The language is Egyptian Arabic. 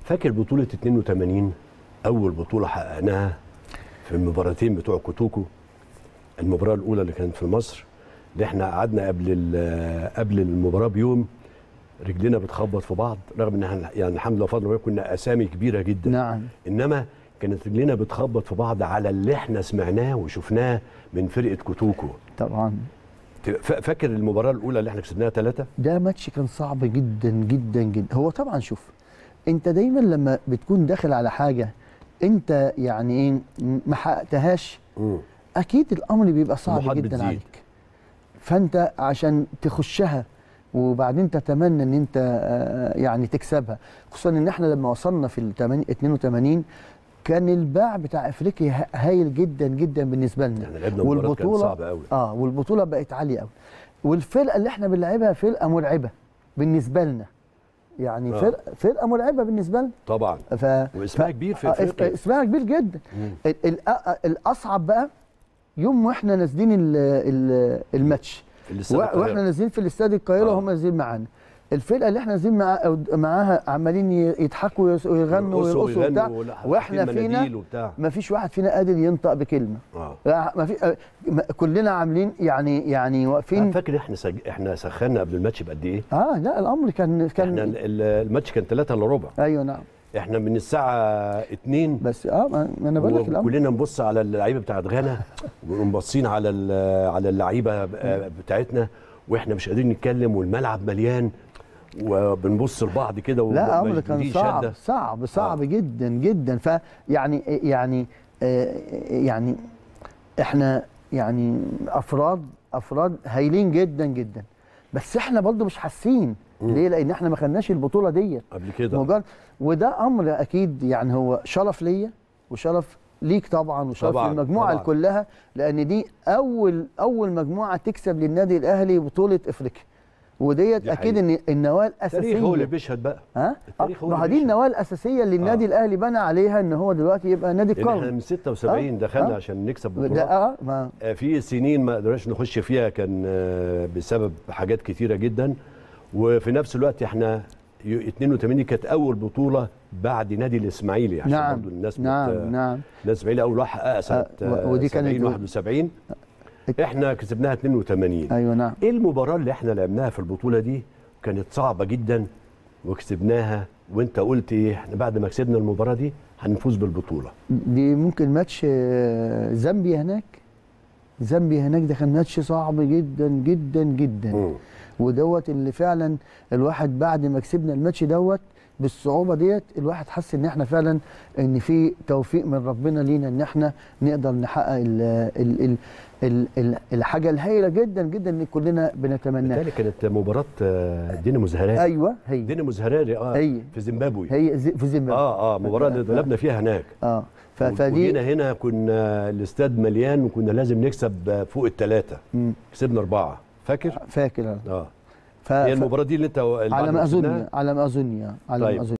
فاكر بطوله 82 اول بطوله حققناها في المباراتين بتوع كوتوكو المباراه الاولى اللي كانت في مصر اللي احنا قعدنا قبل ال- قبل المباراه بيوم رجلنا بتخبط في بعض رغم ان احنا يعني الحمد لله بفضل الله كنا اسامي كبيره جدا نعم انما كانت رجلنا بتخبط في بعض على اللي احنا سمعناه وشفناه من فرقه كوتوكو طبعا ف- فاكر المباراه الاولى اللي احنا كسبناها ثلاثه ده ماتش كان صعب جدا جدا جدا هو طبعا شوف انت دايما لما بتكون داخل على حاجه انت يعني ايه ما حققتهاش اكيد الامر بيبقى صعب طموحات جدا بتزيد. عليك فانت عشان تخشها وبعدين تتمنى ان انت آه، يعني تكسبها خصوصا ان احنا لما وصلنا في ال 82 كان الباع بتاع افريقيا ه- هايل جدا جدا بالنسبه لنا احنا لعبنا مباراه كانت صعبه قوي اه والبطوله بقت عاليه قوي والفرقه اللي احنا بنلعبها فرقه مرعبه بالنسبه لنا يعني آه. فرقه فرقه مرعبه بالنسبه لنا طبعا ف واسمها كبير في آه، افريقيا اسمها كبير جدا مم. ال- ال- آه، الاصعب بقى يوم واحنا نازلين ال- ال- الماتش في الاستاد وا- القاهرة. واحنا نازلين في الاستاد القاهره آه. وهم نازلين معانا الفرقه اللي احنا نازلين مع أو- معاها عمالين ي- يضحكوا ويس- ويغنوا يرقصوا ويرقصوا وبتاع ويغنوا ولا- واحنا حاطين فينا مناديل وبتاع ما فيش واحد فينا قادر ينطق بكلمه اه لا، ما في آه، ما- كلنا عاملين يعني يعني أنا واقفين فاكر احنا سج... احنا سخنا قبل الماتش بقد ايه؟ اه لا الامر كان احنا كان ال- ال- الماتش كان 3 الا ربع ايوه نعم احنا من الساعه 2 بس اه ما ما انا بقول لك الامر كلنا نبص على اللعيبه بتاعت غانا ونبصين على ال- على اللعيبه آه، بتاعتنا واحنا مش قادرين نتكلم والملعب مليان وبنبص لبعض كده لا امر كان ومشدودين صعب شدة. صعب صعب آه. جدا جدا فيعني يعني آه، يعني احنا يعني افراد افراد هايلين جدا جدا بس احنا برضه مش حاسين مم. ليه لان احنا ما خدناش البطوله ديت قبل كده مجرد وده امر اكيد يعني هو شرف ليا وشرف ليك طبعا وشرف طبعاً، للمجموعه طبعاً. كلها لان دي اول اول مجموعه تكسب للنادي الاهلي بطوله افريقيا وديت دي اكيد حقيقة. ان النواه التاريخ الاساسيه هو اللي بيشهد بقى ها التاريخ هو ما اللي هي دي بيشهد. النواه الاساسيه اللي النادي آه. الاهلي بنى عليها ان هو دلوقتي يبقى نادي لان احنا القرن من 76 دخلنا آه. عشان نكسب ده بطولات اه ما آه، في سنين ما قدرناش نخش فيها كان آه، بسبب حاجات كتيره جدا وفي نفس الوقت احنا ي- 82 دي كانت اول بطوله بعد نادي الاسماعيلي عشان نعم برضو الناس بت- نعم نعم نادي الاسماعيلي اول واحد حققها سنه آه، و- ودي ودي كانت 70 و- 71 احنا كسبناها 82 ايوه نعم ايه المباراه اللي احنا لعبناها في البطوله دي كانت صعبه جدا وكسبناها وانت قلت ايه احنا بعد ما كسبنا المباراه دي هنفوز بالبطوله دي ممكن ماتش آه، زامبيا هناك زامبيا هناك ده كان ماتش صعب جدا جدا جدا مم. ودوت اللي فعلا الواحد بعد ما كسبنا الماتش دوت بالصعوبه ديت الواحد حس ان احنا فعلا ان في توفيق من ربنا لينا ان احنا نقدر نحقق ال ال ال ال ال الحاجه الهائله جدا جدا اللي كلنا بنتمناها بالتالي كانت مباراه آه، دينامو زهراري ايوه هي دينامو زهراري اه هي. في زيمبابوي هي زي- في زيمبابوي اه اه مباراه اللي اتغلبنا فيها هناك اه ف- وجينا فدي هنا كنا الاستاد مليان وكنا لازم نكسب فوق الثلاثه مم، كسبنا اربعه فاكر؟ فاكر أنا. اه ف- هي ف- المباراه دي اللي انت على ما كسبناها؟ اظن على ما اظن يعني، على طيب. ما اظن